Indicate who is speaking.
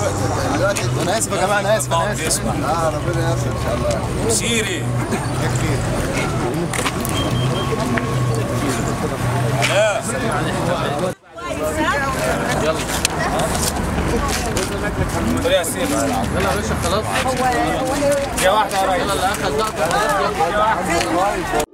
Speaker 1: دلوقتي انا اسف يا جماعه انا اسف انا اسف
Speaker 2: اسمع
Speaker 1: اه ربنا يستر ان شاء الله
Speaker 2: سيري علاء يلا يا سيف
Speaker 3: يلا يا باشا خلاص
Speaker 2: يا واحده يا ريس
Speaker 3: يلا اللي اخد لقطه خلاص يلا